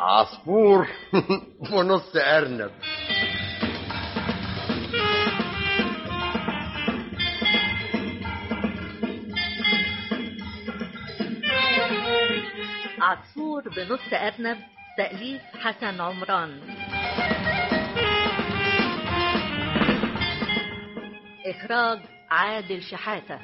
عصفور ونص ارنب عصفور بنص أرنب تأليف حسن عمران إخراج عادل شحاتة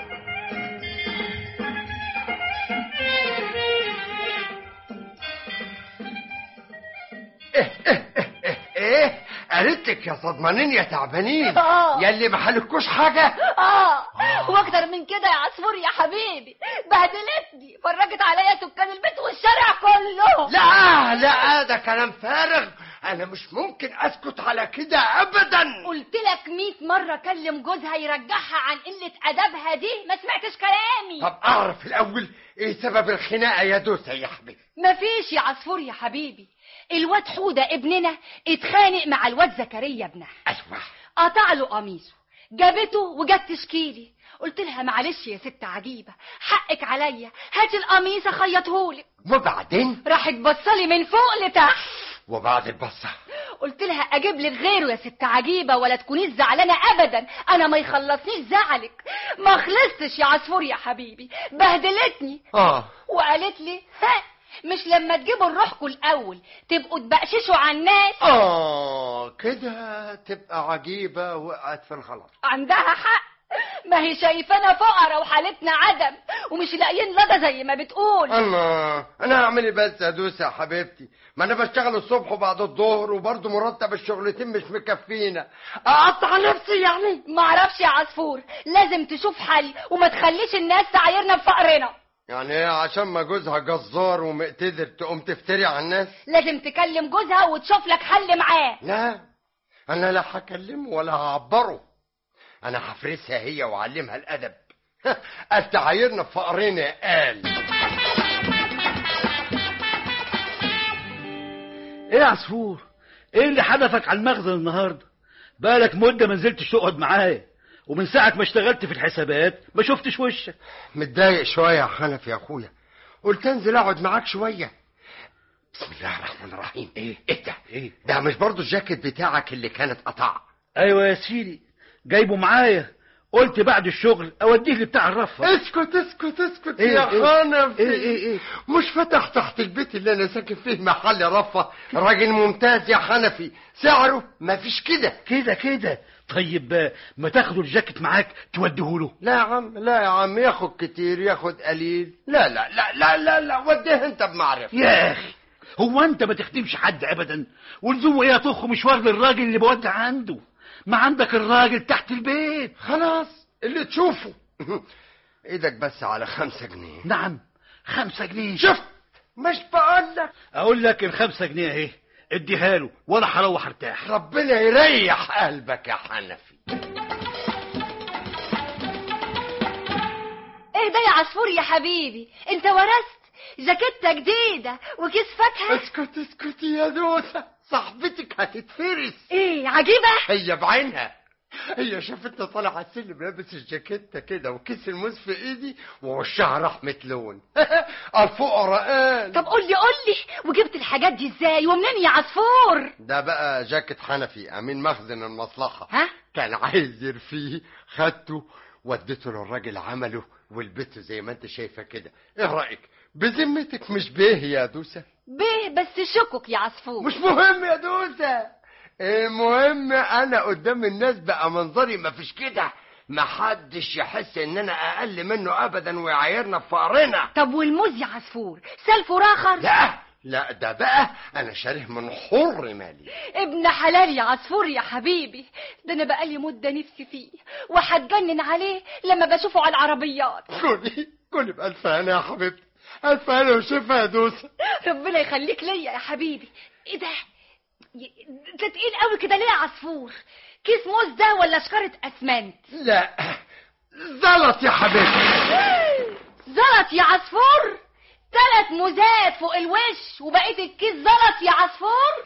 ايه قالت لك يا صدمانين يا تعبانين آه. يا اللي ما حلكوش حاجه اه واكتر من كده يا عصفور يا حبيبي بهدلتني فرجت عليا سكان البيت والشارع كله لا لا ده كلام فارغ انا مش ممكن اسكت على كده ابدا قلت لك 100 مره كلم جوزها يرجعها عن قله ادبها دي ما سمعتش كلامي طب اعرف الاول ايه سبب الخناقه يا دوسه يا حبيبي مفيش يا عصفور يا حبيبي الواد حودة ابننا اتخانق مع الواد زكريا ابنها ايوه قطع له قميصه جابته وجت تشكيلي قلت لها معلش يا ست عجيبة حقك عليا هاتي القميص اخيطهولك وبعدين راحت بصلي من فوق لتحت وبعد البصه قلت لها اجيب لك غيره يا ست عجيبة ولا تكونيش زعلانة ابدا انا ما يخلصنيش زعلك ما خلصتش يا عصفور يا حبيبي بهدلتني اه وقالت لي ها مش لما تجيبوا نروحكوا الاول تبقوا تبقششوا على الناس اه كده تبقى عجيبه وقعت في الغلط عندها حق ما هي شايفانا فقراء وحالتنا عدم ومش لاقيين لدى زي ما بتقول الله انا هعمل ايه بس يا دوسه يا حبيبتي ما انا بشتغل الصبح وبعد الظهر وبرضه مرتب الشغلتين مش مكفينا اقطع نفسي يعني معرفش يا عصفور لازم تشوف حل وما تخليش الناس تعايرنا بفقرنا يعني ايه عشان ما جوزها جزار ومقتدر تقوم تفتري على الناس لازم تكلم جوزها وتشوف لك حل معاه لا انا لا هكلمه ولا هعبره انا هفرسها هي واعلمها الادب التعايرنا في فقرنا قال ايه يا عصفور ايه اللي حدفك على المخزن النهارده بقالك مده ما نزلتش تقعد معايا ومن ساعه ما اشتغلت في الحسابات ما شفتش وشك متضايق شويه يا حنفي يا اخويا قلت انزل اقعد معاك شويه بسم الله الرحمن الرحيم ايه ايه ده ايه ده مش برضو الجاكيت بتاعك اللي كانت قطع ايوه يا سيدي جايبه معايا قلت بعد الشغل اوديه لبتاع الرفه اسكت اسكت اسكت إيه، يا إيه؟ حنفي إيه، إيه، إيه؟ مش فتح تحت البيت اللي انا ساكن فيه محل رفه راجل ممتاز يا حنفي سعره مفيش كده كده كده طيب آه، ما تاخدوا الجاكيت معاك توديهوله لا يا عم لا يا عم ياخد كتير ياخد قليل لا لا لا لا لا لا وديه انت بمعرفة يا اخي هو انت ما تخدمش حد ابدا ولزومه ايه تخ مشوار للراجل اللي بودع عنده ما عندك الراجل تحت البيت خلاص اللي تشوفه ايدك بس على خمسة جنيه نعم خمسة جنيه شفت مش بقول لك اقول لك الخمسة جنيه اهي اديها له ولا هروح ارتاح ربنا يريح قلبك يا حنفي ايه ده يا عصفور يا حبيبي انت ورثت جاكيتة جديدة وكيس فاكهة اسكت اسكت يا دوسة صاحبتك هتتفرس ايه عجيبة هي بعينها هي شافتني طالع على السلم لابس الجاكيته كده وكيس الموز في ايدي ووشها رحمة لون الفقراء قال طب قول لي قول لي وجبت الحاجات دي ازاي ومنين يا عصفور ده بقى جاكيت حنفي امين مخزن المصلحة ها كان عايز يرفيه خدته وديته للراجل عمله ولبسه زي ما انت شايفه كده ايه رايك بذمتك مش بيه يا دوسه بيه بس شكك يا عصفور مش مهم يا دوسه المهم انا قدام الناس بقى منظري ما فيش كده ما حدش يحس ان انا اقل منه ابدا ويعايرنا بفقرنا طب والموز يا عصفور سلف راخر لا لا ده بقى انا شاريه من حر مالي ابن حلال يا عصفور يا حبيبي ده انا بقالي مدة نفسي فيه وهتجنن عليه لما بشوفه على العربيات كلي كلي بألف هنا يا حبيبتي ألف هنا وشفا يا دوسة ربنا يخليك ليا يا حبيبي ايه ده ي- انت تقيل قوي كده ليه يا عصفور كيس موز ده ولا شكارة اسمنت لا زلط يا حبيبتي زلط يا عصفور ثلاث موزات فوق الوش وبقيت الكيس زلط يا عصفور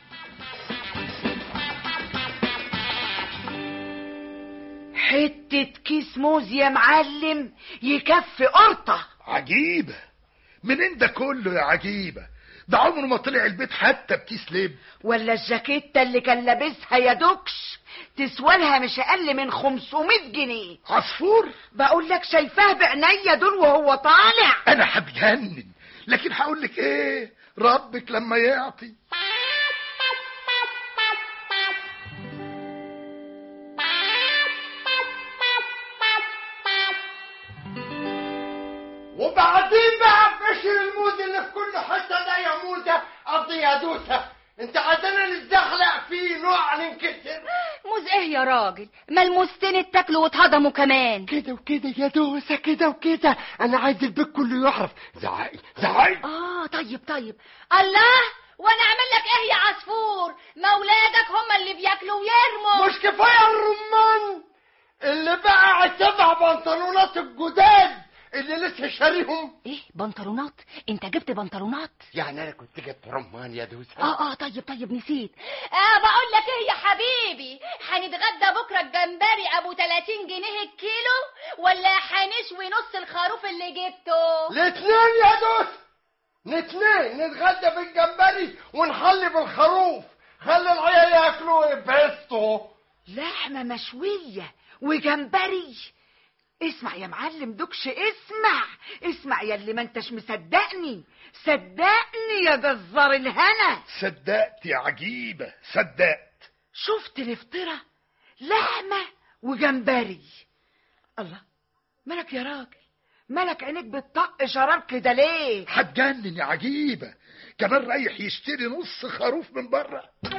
حتة كيس موز يا معلم يكفي قرطة عجيبة منين ده كله يا عجيبة ده عمره ما طلع البيت حتى بتسلم ولا الجاكيتة اللي كان لابسها يا دوكش تسوالها مش اقل من 500 جنيه عصفور بقول لك شايفاه بعينيا دول وهو طالع انا هتجنن لكن هقول لك ايه ربك لما يعطي وبعدين بقى فشل الموز اللي في كل حته ده يا موزه قصدي يا دوسه انت عايزانا نتزحلق فيه نوع ننكسر موز ايه يا راجل ما الموزتين اتاكلوا واتهضموا كمان كده وكده يا دوسه كده وكده انا عايز البيت كله يعرف زعقي زعقي اه طيب طيب الله وانا اعمل لك ايه يا عصفور ما اولادك هم اللي بياكلوا ويرموا مش كفايه الرمان اللي بقى على السبع بنطلونات الجداد اللي لسه شاريهم ايه بنطلونات انت جبت بنطلونات يعني انا كنت جبت رمان يا دوسه اه اه طيب طيب نسيت اه بقول لك ايه يا حبيبي هنتغدى بكره الجمبري ابو 30 جنيه الكيلو ولا هنشوي نص الخروف اللي جبته الاثنين يا دوسه الاثنين نتغدى بالجمبري ونحلي بالخروف خلي العيال ياكلوا ويبسطوا لحمة مشوية وجمبري اسمع يا معلم دوكش اسمع اسمع يا اللي ما انتش مصدقني صدقني يا جزار الهنا صدقت يا عجيبة صدقت شفت الافطرة لحمة وجمبري الله مالك يا راجل مالك عينيك بتطق شرار كده ليه هتجنن يا عجيبة كمان رايح يشتري نص خروف من بره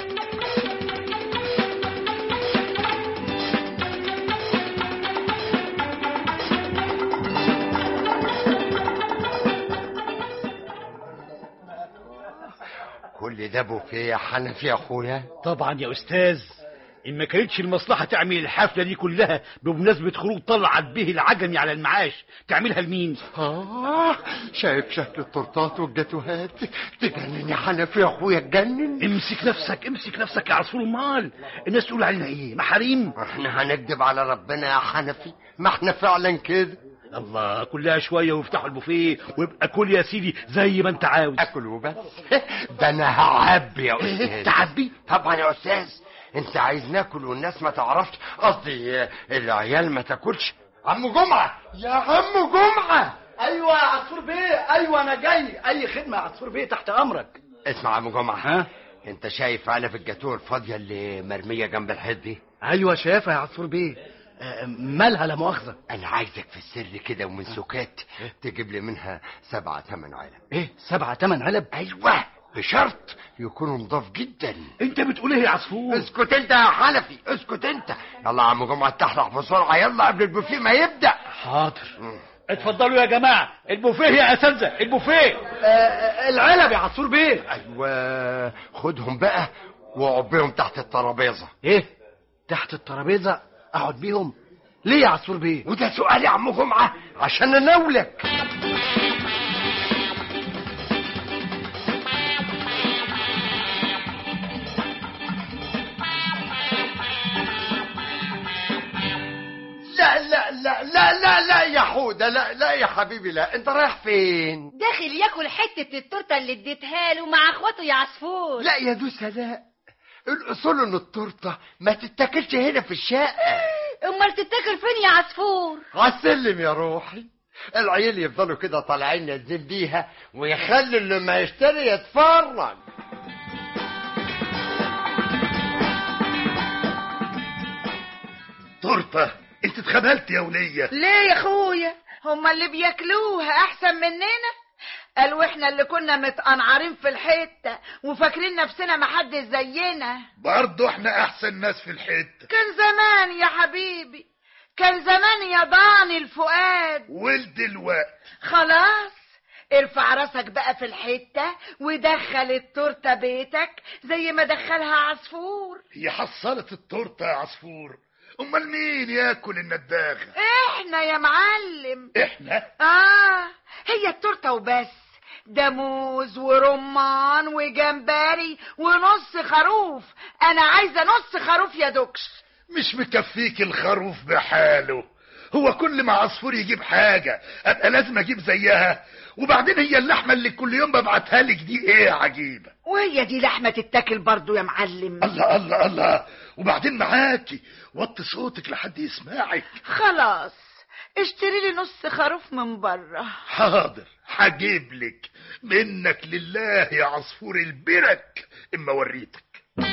كل ده بوفيه يا حنفي يا اخويا طبعا يا استاذ ان ما كانتش المصلحه تعمل الحفله دي كلها بمناسبه خروج طلعت به العجمي على المعاش تعملها لمين آه شايف شكل التورتات والجاتوهات تجنن يا حنفي يا اخويا تجنن امسك نفسك امسك نفسك يا عصفور امال الناس تقول علينا ايه محاريم احنا هنكذب على ربنا يا حنفي ما احنا فعلا كده الله كلها شويه ويفتحوا البوفيه ويبقى كل يا سيدي زي ما انت عاوز اكل وبس ده انا هعبي يا استاذ تعبي طبعا يا استاذ انت عايز ناكل والناس ما تعرفش قصدي آه، العيال ما تاكلش عم جمعه يا عم جمعه ايوه يا عصفور بيه ايوه انا جاي اي خدمه يا عصفور بيه تحت امرك اسمع يا عم جمعه ها انت شايف علب الجاتوه الفاضيه اللي مرميه جنب الحيط دي ايوه شايفها يا عصفور بيه آه، مالها لا مؤاخذه انا عايزك في السر كده ومن سكات تجيب لي منها سبعة ثمان علب ايه سبعة تمن علب ايوه بشرط يكونوا نضاف جدا انت بتقول ايه يا عصفور اسكت انت يا حنفي اسكت انت يلا يا عم جمعه تحرق بسرعه يلا قبل البوفيه ما يبدا حاضر اتفضلوا يا جماعه البوفيه يا اساتذه البوفيه آه، آه، العلب يا عصفور بيه ايوه خدهم بقى واقعد بيهم تحت الترابيزه ايه تحت الترابيزه اقعد بيهم ليه يا عصفور بيه وده سؤال يا عم جمعه عشان اناولك لا لا لا لا لا لا يا حودة لا لا يا حبيبي لا انت رايح فين داخل ياكل حته التورته اللي اديتها له مع اخواته يا عصفور لا يا دوسة لا الاصول ان التورته ما تتاكلش هنا في الشقه امال تتاكل فين يا عصفور عالسلم يا روحي العيال يفضلوا كده طالعين نازلين بيها ويخلوا اللي ما يشتري يتفرج تورته انت اتخبلت يا وليه ليه يا اخويا هما اللي بياكلوها احسن مننا قالوا احنا اللي كنا متقنعرين في الحته وفاكرين نفسنا محدش زينا برضه احنا احسن ناس في الحته كان زمان يا حبيبي كان زمان يا ضاني الفؤاد ودلوقتي خلاص ارفع راسك بقى في الحتة ودخل التورتة بيتك زي ما دخلها عصفور هي حصلت التورته يا عصفور امال مين ياكل النداغه احنا يا معلم احنا اه هي التورته وبس ده موز ورمان وجمبري ونص خروف انا عايزه نص خروف يا دوكش مش مكفيك الخروف بحاله هو كل ما عصفور يجيب حاجة ابقى لازم اجيب زيها وبعدين هي اللحمة اللي كل يوم ببعتها لك دي ايه عجيبة وهي دي لحمة تتاكل برضو يا معلم الله الله الله وبعدين معاكي وطي صوتك لحد يسمعك خلاص اشتري لي نص خروف من بره حاضر هجيب لك منك لله يا عصفور البرك اما وريتك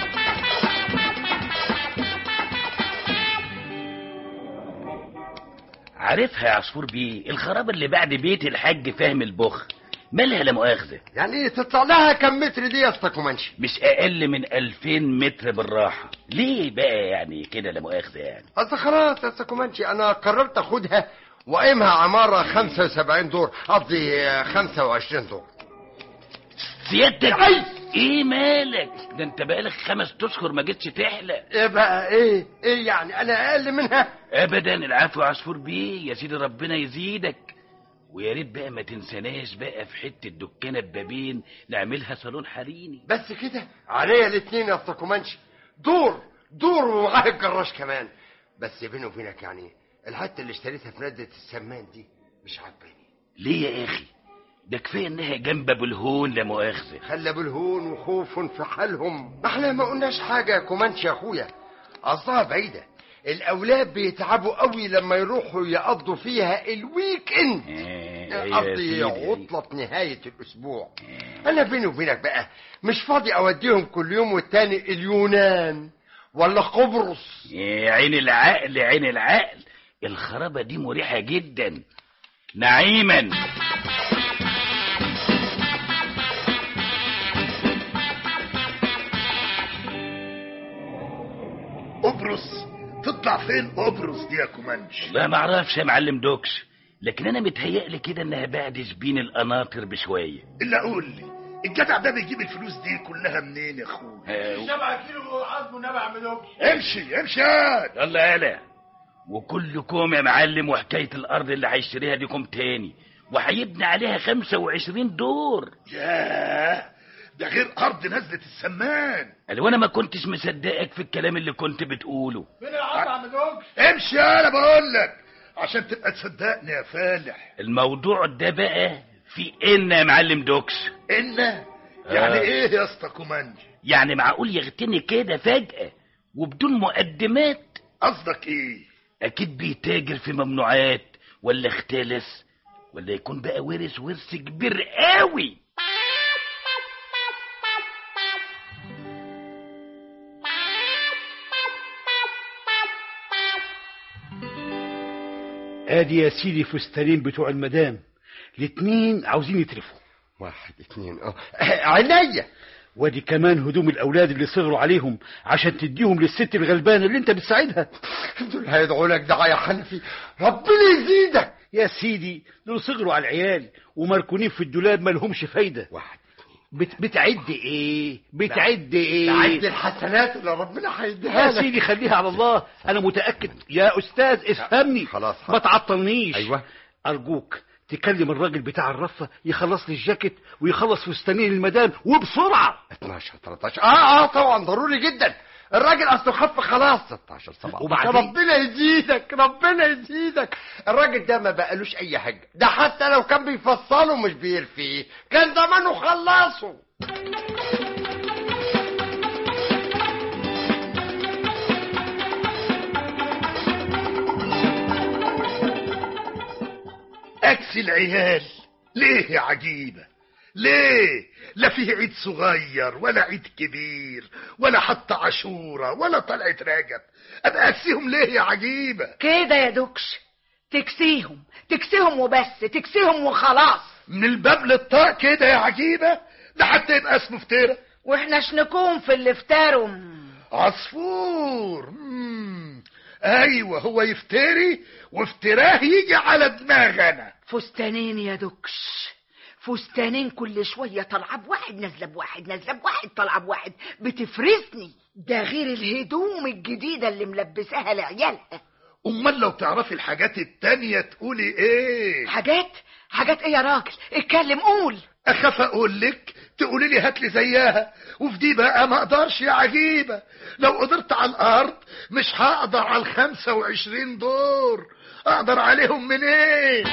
عارفها يا عصفور بيه الخرابة اللي بعد بيت الحاج فهم البخ مالها لا مؤاخذة يعني تطلع لها كم متر دي يا اسطى كومانشي مش اقل من 2000 متر بالراحة ليه بقى يعني كده لا مؤاخذة يعني اصل خلاص يا اسطى كومانشي انا قررت اخدها واقيمها عمارة 75 دور قصدي آه، 25 دور سيادتك ايه مالك ده انت بقالك خمس اشهر ما جيتش تحلق ايه بقى ايه ايه يعني انا اقل منها ابدا العفو يا عصفور بيه يا سيدي ربنا يزيدك ويا ريت بقى ما تنساناش بقى في حته دكانه ببابين نعملها صالون حريمي بس كده عليا الاتنين يا اسطى كومانشي دور دور ومعاه الجراج كمان بس بيني وبينك يعني الحته اللي اشتريتها في نادية السمان دي مش عاجباني ليه يا اخي ده كفايه انها جنب ابو الهون لا مؤاخذه خلى بالهون وخوف في حالهم ما احنا ما قلناش حاجه يا كومانشي يا اخويا قصدها بعيده الاولاد بيتعبوا قوي لما يروحوا يقضوا فيها الويك اند آه، يا قصدي سيدي. عطلة نهاية الأسبوع أنا بيني وبينك بقى مش فاضي أوديهم كل يوم والتاني اليونان ولا قبرص يا عين العقل عين العقل الخرابه دي مريحه جدا نعيما قبرص تطلع فين قبرص دي يا كومانش لا ما اعرفش يا معلم دوكش لكن انا متهيألي كده انها بعد شبين القناطر بشويه الا قول لي الجدع ده بيجيب الفلوس دي كلها منين يا اخويا آه، سبعة كيلو عظم ونبع ملوك امشي امشي يا يلا يلا وكلكم يا معلم وحكاية الأرض اللي هيشتريها دي كوم تاني وهيبني عليها 25 دور ياه ده غير ارض نزلة السمان قال وانا ما كنتش مصدقك في الكلام اللي كنت بتقوله فين العظم يا عم دوك امشي يا انا بقول لك عشان تبقى تصدقني يا فالح الموضوع ده بقى في ان يا معلم دوكس ان يعني آه. ايه يا اسطى كومانجي يعني معقول يغتني كده فجأة وبدون مقدمات قصدك ايه اكيد بيتاجر في ممنوعات ولا اختلس ولا يكون بقى ورث ورث كبير قوي ادي يا سيدي فستانين بتوع المدام الاتنين عاوزين يترفوا واحد اتنين اه عينيا وادي كمان هدوم الاولاد اللي صغروا عليهم عشان تديهم للست الغلبانه اللي انت بتساعدها دول هيدعوا لك دعاء يا حنفي ربنا يزيدك يا سيدي دول صغروا على العيال ومركونين في الدولاب ما لهمش فايده واحد بت... بتعد ايه بتعد ايه عد الحسنات اللي ربنا هيديها يا لك سيدي خليها على الله انا متاكد يا استاذ افهمني خلاص، ما خلاص. تعطلنيش أيوة. ارجوك تكلم الراجل بتاع الرفه يخلص لي الجاكيت ويخلص فستانين المدام وبسرعه 12 13 اه اه طبعا ضروري جدا الراجل اصله خف خلاص 16 17 وبعدين؟ ربنا يزيدك ربنا يزيدك الراجل ده ما بقالوش اي حاجه ده حتى لو كان بيفصله مش بيرفيه كان زمانه خلصه اكس العيال ليه يا عجيبة ليه لا فيه عيد صغير ولا عيد كبير ولا حتى عاشورة ولا طلعة رجب ابقى اكسيهم ليه يا عجيبة كده يا دوكش تكسيهم تكسيهم وبس تكسيهم وخلاص من الباب للطاق كده يا عجيبة ده حتى يبقى اسمه فترة واحنا شنكون في اللي افتروا عصفور مم. ايوه هو يفتري وافتراه يجي على دماغنا فستانين يا دوكش فستانين كل شوية طالعة بواحد نازلة بواحد نازلة بواحد طالعة بواحد بتفرسني ده غير الهدوم الجديدة اللي ملبساها لعيالها امال لو تعرفي الحاجات التانية تقولي ايه حاجات حاجات ايه يا راجل اتكلم قول اخاف اقول لك تقولي لي هات لي زيها وفي دي بقى ما اقدرش يا عجيبه لو قدرت على الارض مش هقدر على الخمسة وعشرين دور اقدر عليهم منين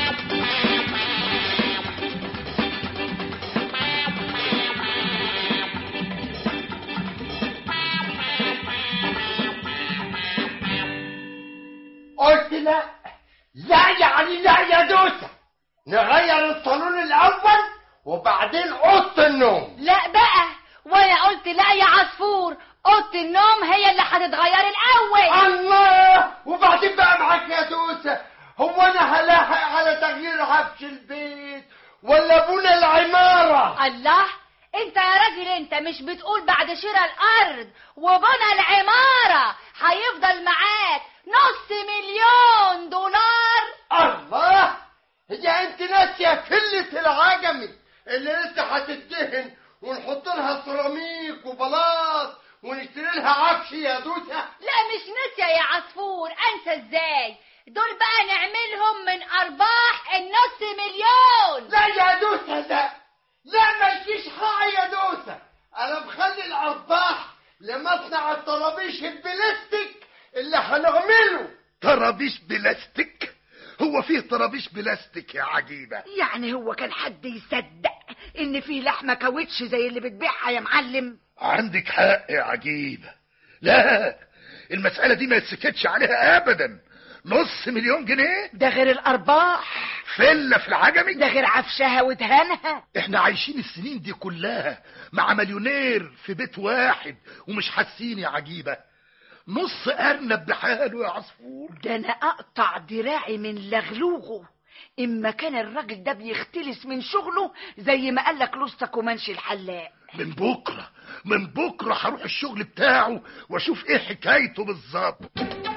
قلت لا لا يعني لا يا دوسة نغير الصالون الأول وبعدين أوضة النوم لا بقى وانا قلت لا يا عصفور اوضه النوم هي اللي هتتغير الاول الله وبعدين بقى معاك يا دوسة هو أنا هلاحق على تغيير عفش البيت ولا بنى العمارة الله انت يا راجل انت مش بتقول بعد شراء الارض وبنى العماره هيفضل معاك نص مليون دولار الله هي انت ناسيه كلة العجمي اللي لسه هتدهن ونحط لها سيراميك وبلاط ونشتري لها عفش يا دوسة لا مش ناسيه يا عصفور انسى ازاي دول بقى نعملهم من ارباح النص مليون لا يا دوسة لا لا ما يجيش حاجة يا دوسة انا مخلي الارباح لمصنع الطرابيش البلاستيك اللي هنعمله طرابيش بلاستيك هو فيه طرابيش بلاستيك يا عجيبة يعني هو كان حد يصدق ان فيه لحمه كاوتش زي اللي بتبيعها يا معلم عندك حق يا عجيبة لا المسألة دي ما يتسكتش عليها ابدا نص مليون جنيه ده غير الارباح فلة في العجمي ده غير عفشها ودهانها احنا عايشين السنين دي كلها مع مليونير في بيت واحد ومش حاسين يا عجيبة نص ارنب بحاله يا عصفور ده انا اقطع دراعي من لغلوغه اما كان الراجل ده بيختلس من شغله زي ما قالك لسطى كومانشي الحلاق من بكرة من بكرة هروح الشغل بتاعه واشوف ايه حكايته بالظبط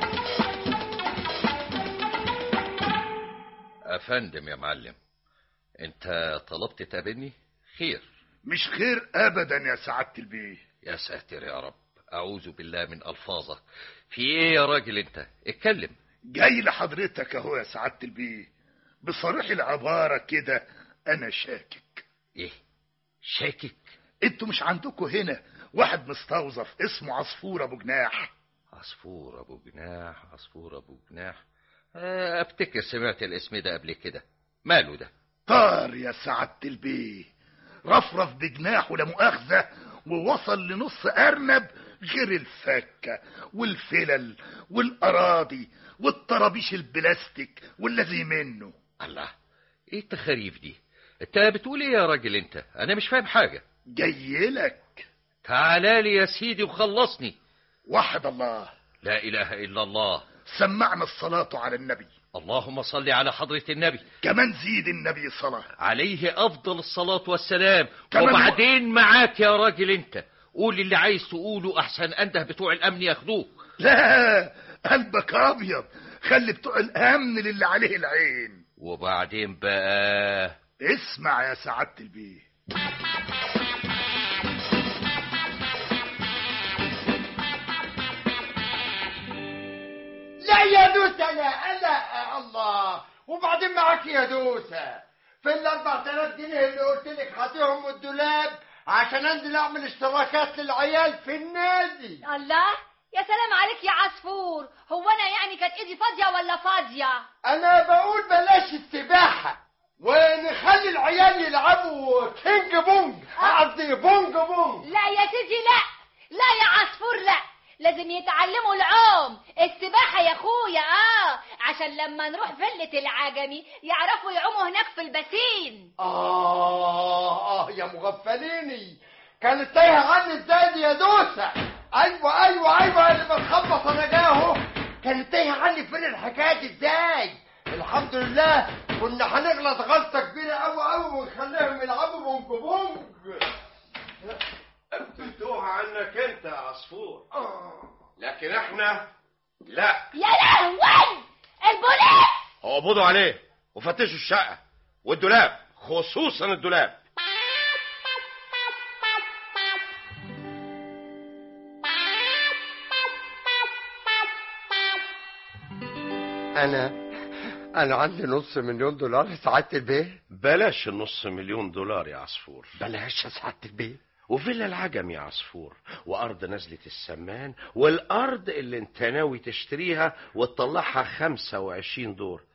افندم يا معلم انت طلبت تقابلني خير مش خير ابدا يا سعادة البيه يا ساتر يا رب اعوذ بالله من الفاظك في ايه يا راجل انت اتكلم جاي لحضرتك اهو يا سعادة البيه بصريح العبارة كده انا شاكك ايه شاكك انتوا مش عندكوا هنا واحد مستوظف اسمه عصفور ابو جناح عصفور ابو جناح عصفور ابو جناح آه، افتكر سمعت الاسم ده قبل كده ماله ده طار يا سعادة البيه رفرف بجناحه لا مؤاخذة ووصل لنص أرنب غير الفكة والفلل والأراضي والطرابيش البلاستيك والذي منه الله ايه التخاريف دي انت بتقول ايه يا راجل انت انا مش فاهم حاجة جاي لك تعالى لي يا سيدي وخلصني وحد الله لا اله الا الله سمعنا الصلاة على النبي اللهم صل على حضرة النبي كمان زيد النبي صلاة عليه افضل الصلاة والسلام كمان هو- وبعدين معاك يا راجل انت قول اللي عايز تقوله احسن انده بتوع الامن ياخدوك لا قلبك أبيض خلي بتوع الأمن للي عليه العين وبعدين بقى اسمع يا سعادة البيه لا يا دوسة لا لا الله وبعدين معاك يا دوسة في ال 4000 جنيه اللي قلت لك هاتيهم من الدولاب عشان انزل اعمل اشتراكات للعيال في النادي الله يا سلام عليك يا عصفور هو انا يعني كانت ايدي فاضيه ولا فاضيه انا بقول بلاش السباحة ونخلي العيال يلعبوا كينج بونج قصدي بونج بونج لا يا سيدي لا لا يا عصفور لا لازم يتعلموا العوم السباحة يا اخويا اه عشان لما نروح فلة العجمي يعرفوا يعوموا هناك في البسين آه آه يا مغفليني كانت تايهة عني ازاي دي يا دوسة أيوة أيوة أيوة اللي بتخبط أنا جاي أهو كانت تايهة عني فين الحكاية دي ازاي الحمد لله كنا هنغلط غلطة كبيرة أوي أوي ونخليهم يلعبوا بونج بونج بتوه عنك انت يا عصفور لكن احنا لا يا لهوي البوليس اقبضوا عليه وفتشوا الشقة والدولاب خصوصا الدولاب أنا أنا عندي نص مليون دولار سعادة البيه بلاش النص مليون دولار يا عصفور بلاش يا سعادة البيه وفيلا العجم يا عصفور وارض نزلة السمان والارض اللي انت ناوي تشتريها وتطلعها 25 دور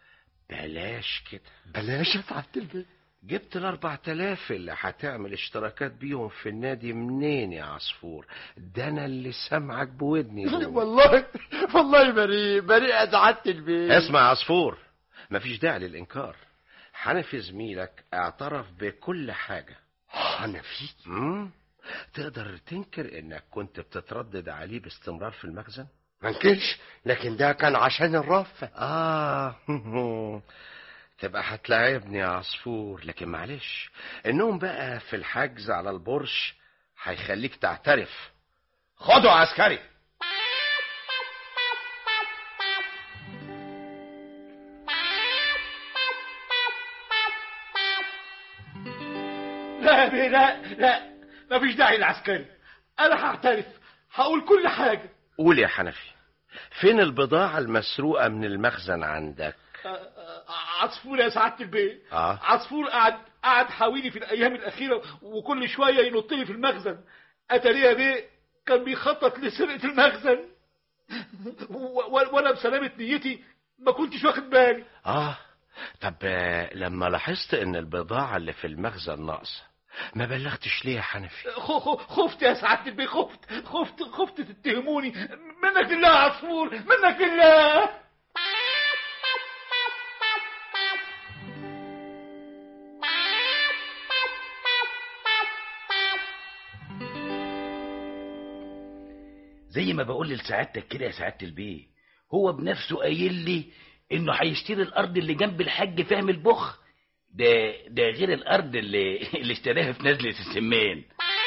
بلاش كده بلاش يا سعادة البيه جبت الاربع تلاف اللي هتعمل اشتراكات بيهم في النادي منين يا عصفور ده انا اللي سامعك بودني دول. والله والله بريء بريء يا سعادة البيه اسمع يا عصفور مفيش داعي للإنكار حنفي زميلك اعترف بكل حاجة حنفي مم؟ تقدر تنكر انك كنت بتتردد عليه باستمرار في المخزن ما انكرش لكن ده كان عشان الرفة اه تبقى هتلاعبني يا عصفور لكن معلش النوم بقى في الحجز على البرش هيخليك تعترف خده عسكري لا يا بيه لا لا مفيش داعي للعسكري انا هعترف هقول كل حاجه قول يا حنفي فين البضاعة المسروقة من المخزن عندك آه، آه، عصفور يا سعاده البيه اه عصفور قعد قعد حاويلي في الايام الاخيره وكل شويه ينط لي في المخزن اتاريه بيه كان بيخطط لسرقه المخزن و- و- وانا بسلامه نيتي ما كنتش واخد بالي اه طب آه، لما لاحظت ان البضاعة اللي في المخزن ناقصة ما بلغتش ليه يا حنفي خ- خ- خفت يا سعاده البيه خفت خفت خفت تتهموني منك لله يا عصفور منك لله زي ما بقول لسعادتك كده يا سعاده البيه هو بنفسه قايل لي انه هيشتري الارض اللي جنب الحاج فهم البخ ده ده غير الارض اللي اللي اشتراها في نزله السمان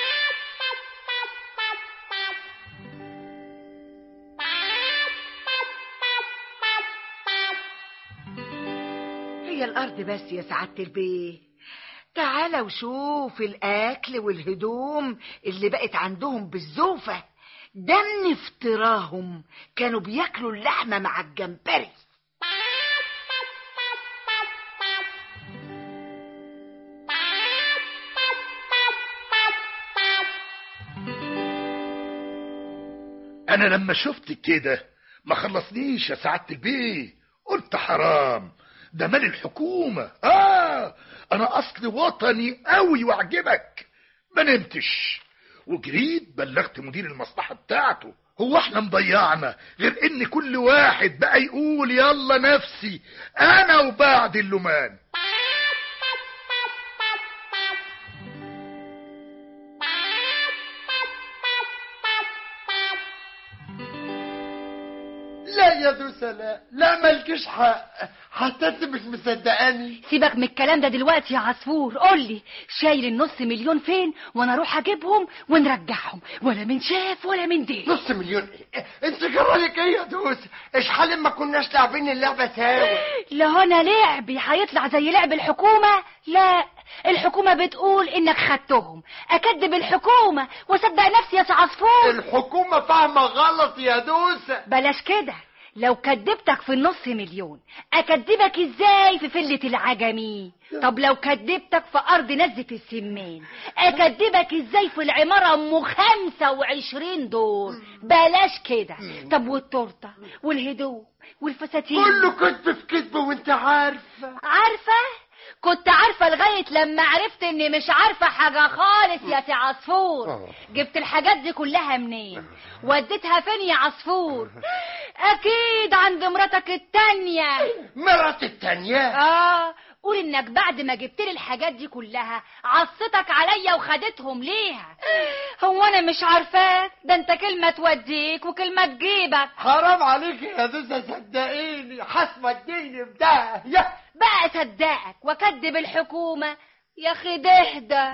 هي الأرض بس يا سعادة البيه تعالى وشوف الأكل والهدوم اللي بقت عندهم بالزوفة ده من افتراهم كانوا بياكلوا اللحمة مع الجمبري انا لما شفت كده ما خلصنيش يا سعادة البيه قلت حرام ده مال الحكومة اه انا اصلي وطني قوي واعجبك ما نمتش وجريت بلغت مدير المصلحة بتاعته هو احنا مضيعنا غير ان كل واحد بقى يقول يلا نفسي انا وبعد اللومان لا يا دوسة لا لا مالكش حق حتى انت مش مصدقاني سيبك من الكلام ده دلوقتي يا عصفور قولي شايل النص مليون فين وانا اروح اجيبهم ونرجعهم ولا من شاف ولا من دي نص مليون إيه؟ انت جرالك ايه يا دوسة اشحال ما كناش لاعبين اللعبة سوا لا هنا لعبي هيطلع زي لعب الحكومة لا الحكومة بتقول انك خدتهم اكدب الحكومة واصدق نفسي يا سي عصفور الحكومة فاهمة غلط يا دوسة بلاش كده لو كدبتك في النص مليون اكدبك ازاي في فلة العجمي طب لو كدبتك في ارض نزة السمان اكدبك ازاي في العمارة ام خمسة وعشرين دور بلاش كده طب والتورتة والهدوم والفساتين كله كذب في كذب وانت عارفة عارفة كنت عارفة لغاية لما عرفت اني مش عارفة حاجة خالص يا سي عصفور جبت الحاجات دي كلها منين وديتها فين يا عصفور اكيد عند مراتك التانية مرات التانية اه قول انك بعد ما جبت لي الحاجات دي كلها عصتك عليا وخدتهم ليها هو انا مش عارفاك ده انت كلمة توديك وكلمة تجيبك حرام عليك يا دوسة صدقيني حسب الدين بده يا بقى صدقك واكدب الحكومة يا اخي دهدى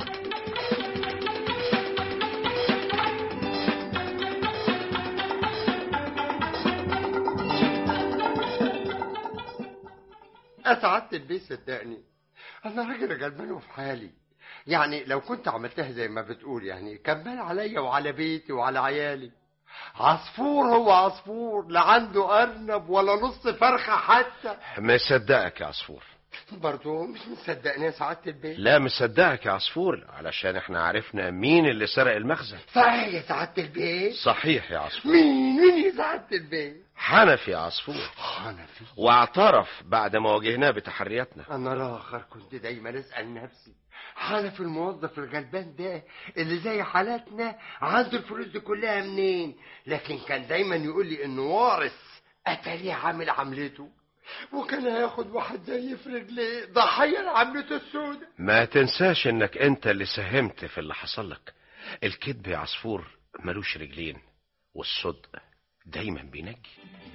اسعدت البيت صدقني انا راجل غلبان وفي حالي يعني لو كنت عملتها زي ما بتقول يعني كان بال عليا وعلى بيتي وعلى عيالي عصفور هو عصفور لا عنده ارنب ولا نص فرخه حتى مصدقك يا عصفور برضه مش مصدقني يا سعاده البيت لا مصدقك يا عصفور علشان احنا عرفنا مين اللي سرق المخزن صحيح يا سعاده البيت صحيح يا عصفور مين مين يا سعاده البيت حنفي يا عصفور حنفي واعترف بعد ما واجهناه بتحرياتنا انا الاخر كنت دايما اسال نفسي حنفي الموظف الغلبان ده اللي زي حالاتنا عنده الفلوس دي كلها منين لكن كان دايما يقول لي انه وارث اتاريه عامل عملته وكان هياخد واحد زي في رجليه ضحيه لعملته السوداء ما تنساش انك انت اللي ساهمت في اللي حصل لك الكذب يا عصفور ملوش رجلين والصدق دايما بينجي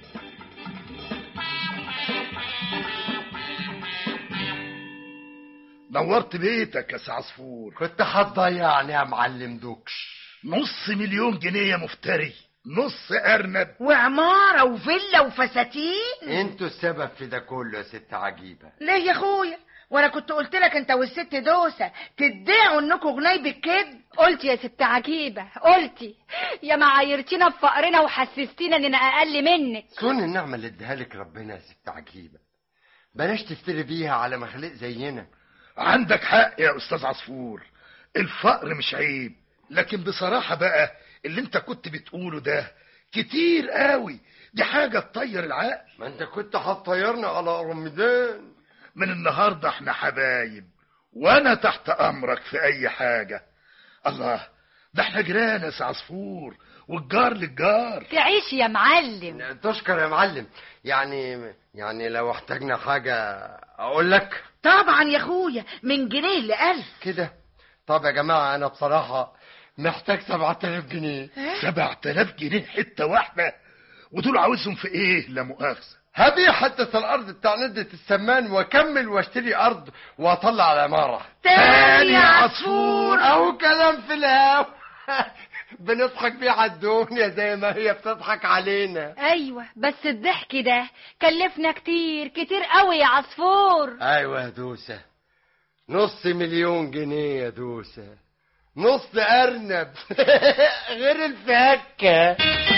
نورت بيتك يا سي عصفور كنت هتضيعني يا معلم دوكش نص مليون جنيه يا مفتري نص ارنب وعمارة وفيلا وفساتين انتوا السبب في ده كله يا ست عجيبه ليه يا اخويا وانا كنت قلت لك انت والست دوسة تدعوا انكم غني بالكذب قلتي يا ست عجيبة قلتي يا ما عايرتينا بفقرنا وحسستينا اننا اقل منك سن النعمه اللي اديها لك ربنا يا ست عجيبه بلاش تفتري بيها على مخلوق زينا عندك حق يا استاذ عصفور الفقر مش عيب لكن بصراحة بقى اللي انت كنت بتقوله ده كتير قوي دي حاجة تطير العقل ما انت كنت هتطيرنا على رمضان من النهاردة احنا حبايب وانا تحت امرك في اي حاجة الله ده احنا جيران يا سي عصفور والجار للجار تعيش يا معلم تشكر يا معلم يعني يعني لو احتاجنا حاجة اقول لك طبعا يا اخويا من جنيه لألف كده طب يا جماعة انا بصراحة محتاج سبعة آلاف جنيه سبعة آلاف جنيه حتة واحدة ودول عاوزهم في ايه لا مؤاخذة هبيع حتة الأرض بتاع ندة السمان وأكمل واشتري أرض وأطلع العمارة تاني يا عصفور أهو كلام في الهوا بنضحك بيه على الدنيا زي ما هي بتضحك علينا ايوه بس الضحك ده كلفنا كتير كتير قوي يا عصفور أيوة يا دوسة نص مليون جنيه يا دوسة نص أرنب غير الفكة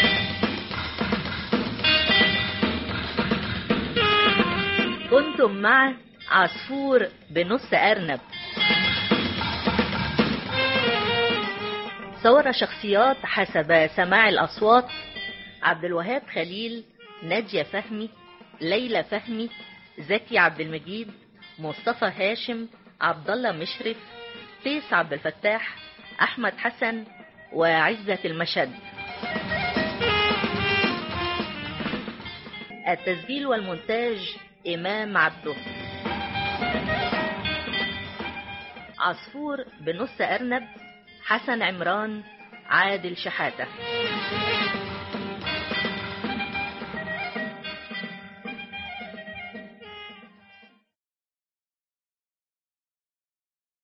كنتم مع عصفور بنص أرنب صور شخصيات حسب سماع الأصوات عبد الوهاب خليل نادية فهمي ليلى فهمي زكي عبد المجيد مصطفى هاشم عبد الله مشرف فيس عبد الفتاح أحمد حسن وعزة المشد التسجيل والمونتاج إمام عبده عصفور بنص أرنب حسن عمران عادل شحاتة